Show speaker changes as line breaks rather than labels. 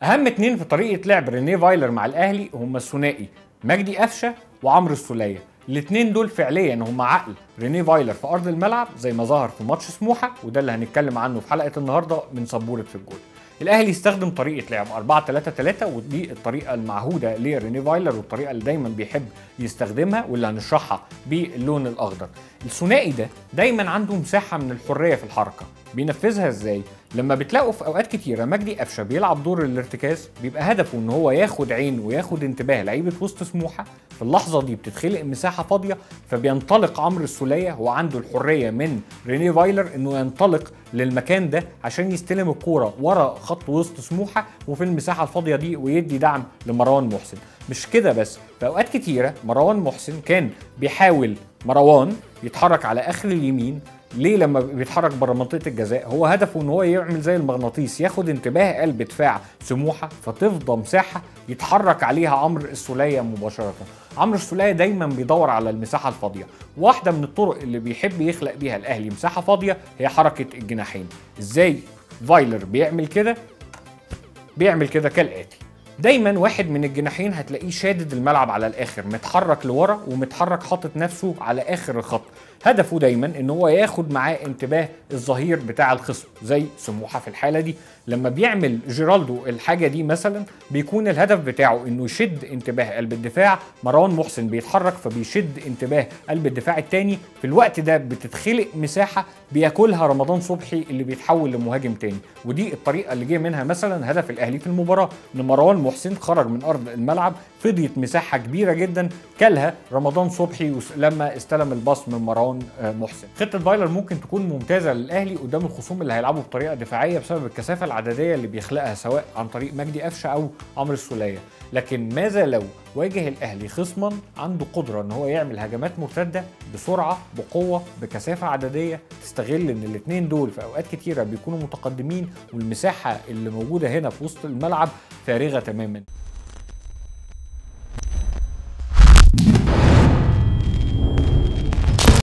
اهم اتنين في طريقه لعب رينيه فايلر مع الاهلي هم الثنائي مجدي قفشه وعمرو السوليه الاثنين دول فعليا هم عقل رينيه فايلر في ارض الملعب زي ما ظهر في ماتش سموحه وده اللي هنتكلم عنه في حلقه النهارده من سبوره في الجول الاهلي استخدم طريقه لعب 4 3 3 ودي الطريقه المعهوده لريني فايلر والطريقه اللي دايما بيحب يستخدمها واللي هنشرحها باللون الاخضر الثنائي ده دايما عنده مساحه من الحريه في الحركه بينفذها ازاي لما بتلاقوا في اوقات كتيره مجدي قفشه بيلعب دور الارتكاز بيبقى هدفه ان هو ياخد عين وياخد انتباه لعيبه وسط سموحه في اللحظه دي بتتخلق مساحه فاضيه فبينطلق عمرو السوليه هو عنده الحريه من ريني فايلر انه ينطلق للمكان ده عشان يستلم الكوره ورا خط وسط سموحه وفي المساحه الفاضيه دي ويدي دعم لمروان محسن مش كده بس في اوقات كتيره مروان محسن كان بيحاول مروان يتحرك على اخر اليمين ليه لما بيتحرك بره منطقه الجزاء هو هدفه ان هو يعمل زي المغناطيس ياخد انتباه قلب دفاع سموحه فتفضى مساحه يتحرك عليها عمرو السوليه مباشره عمرو السوليه دايما بيدور على المساحه الفاضيه واحده من الطرق اللي بيحب يخلق بيها الاهلي مساحه فاضيه هي حركه الجناحين ازاي فايلر بيعمل كده بيعمل كده كالاتي دايما واحد من الجناحين هتلاقيه شادد الملعب على الاخر متحرك لورا ومتحرك حاطط نفسه على اخر الخط هدفه دايما ان هو ياخد معاه انتباه الظهير بتاع الخصم زي سموحه في الحاله دي لما بيعمل جيرالدو الحاجه دي مثلا بيكون الهدف بتاعه انه يشد انتباه قلب الدفاع مروان محسن بيتحرك فبيشد انتباه قلب الدفاع الثاني في الوقت ده بتتخلق مساحه بياكلها رمضان صبحي اللي بيتحول لمهاجم تاني ودي الطريقه اللي جه منها مثلا هدف الاهلي في المباراه ان مروان محسن خرج من ارض الملعب فضيت مساحه كبيره جدا كلها رمضان صبحي لما استلم الباص من مروان محسن خطه فايلر ممكن تكون ممتازه للاهلي قدام الخصوم اللي هيلعبوا بطريقه دفاعيه بسبب الكثافه العدديه اللي بيخلقها سواء عن طريق مجدي قفشه او عمرو السوليه لكن ماذا لو واجه الاهلي خصما عنده قدره ان هو يعمل هجمات مرتده بسرعه بقوه بكثافه عدديه تستغل ان الاثنين دول في اوقات كتيره بيكونوا متقدمين والمساحه اللي موجوده هنا في وسط الملعب فارغه تماما